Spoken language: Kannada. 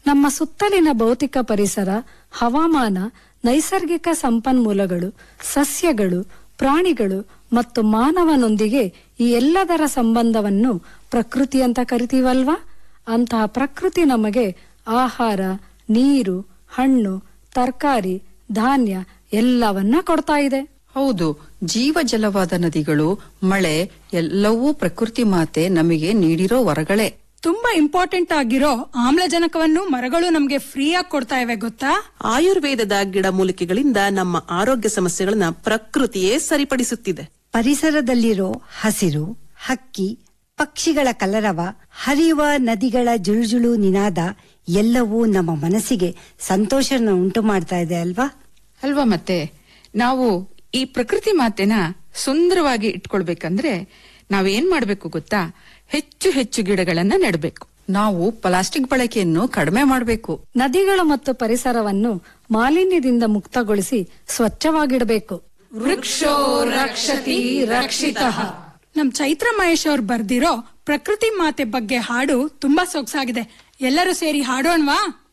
ನಮ್ಮ ಸುತ್ತಲಿನ ಭೌತಿಕ ಪರಿಸರ ಹವಾಮಾನ ನೈಸರ್ಗಿಕ ಸಂಪನ್ಮೂಲಗಳು ಸಸ್ಯಗಳು ಪ್ರಾಣಿಗಳು ಮತ್ತು ಮಾನವನೊಂದಿಗೆ ಈ ಎಲ್ಲದರ ಸಂಬಂಧವನ್ನು ಪ್ರಕೃತಿ ಅಂತ ಕರಿತೀವಲ್ವಾ ಅಂತಹ ಪ್ರಕೃತಿ ನಮಗೆ ಆಹಾರ ನೀರು ಹಣ್ಣು ತರಕಾರಿ ಧಾನ್ಯ ಎಲ್ಲವನ್ನ ಕೊಡ್ತಾ ಇದೆ ಹೌದು ಜೀವಜಲವಾದ ನದಿಗಳು ಮಳೆ ಎಲ್ಲವೂ ಪ್ರಕೃತಿ ಮಾತೆ ನಮಗೆ ನೀಡಿರೋ ವರಗಳೇ ತುಂಬಾ ಇಂಪಾರ್ಟೆಂಟ್ ಆಗಿರೋ ಆಮ್ಲಜನಕವನ್ನು ಮರಗಳು ನಮ್ಗೆ ಫ್ರೀಯಾಗಿ ಕೊಡ್ತಾ ಇವೆ ಗೊತ್ತಾ ಆಯುರ್ವೇದದ ಗಿಡಮೂಲಿಕೆಗಳಿಂದ ನಮ್ಮ ಆರೋಗ್ಯ ಸಮಸ್ಯೆಗಳನ್ನ ಪ್ರಕೃತಿಯೇ ಸರಿಪಡಿಸುತ್ತಿದೆ ಪರಿಸರದಲ್ಲಿರೋ ಹಸಿರು ಹಕ್ಕಿ ಪಕ್ಷಿಗಳ ಕಲರವ ಹರಿಯುವ ನದಿಗಳ ಜುಳುಜುಳು ನಿನಾದ ಎಲ್ಲವೂ ನಮ್ಮ ಮನಸ್ಸಿಗೆ ಸಂತೋಷನ ಉಂಟು ಮಾಡ್ತಾ ಇದೆ ಅಲ್ವಾ ಅಲ್ವಾ ಮತ್ತೆ ನಾವು ಈ ಪ್ರಕೃತಿ ಮಾತೆನ ಸುಂದರವಾಗಿ ಇಟ್ಕೊಳ್ಬೇಕಂದ್ರೆ ನಾವೇನ್ ಮಾಡ್ಬೇಕು ಗೊತ್ತಾ ಹೆಚ್ಚು ಹೆಚ್ಚು ಗಿಡಗಳನ್ನ ನೆಡಬೇಕು ನಾವು ಪ್ಲಾಸ್ಟಿಕ್ ಬಳಕೆಯನ್ನು ಕಡಿಮೆ ಮಾಡಬೇಕು ನದಿಗಳು ಮತ್ತು ಪರಿಸರವನ್ನು ಮಾಲಿನ್ಯದಿಂದ ಮುಕ್ತಗೊಳಿಸಿ ಸ್ವಚ್ಛವಾಗಿಡಬೇಕು ವೃಕ್ಷೋ ರಕ್ಷತಿ ರಕ್ಷಿತ ನಮ್ ಚೈತ್ರ ಮಹೇಶ್ ಅವ್ರು ಬರ್ದಿರೋ ಪ್ರಕೃತಿ ಮಾತೆ ಬಗ್ಗೆ ಹಾಡು ತುಂಬಾ ಸೊಗಸಾಗಿದೆ ಎಲ್ಲರೂ ಸೇರಿ ಹಾಡೋಣವಾ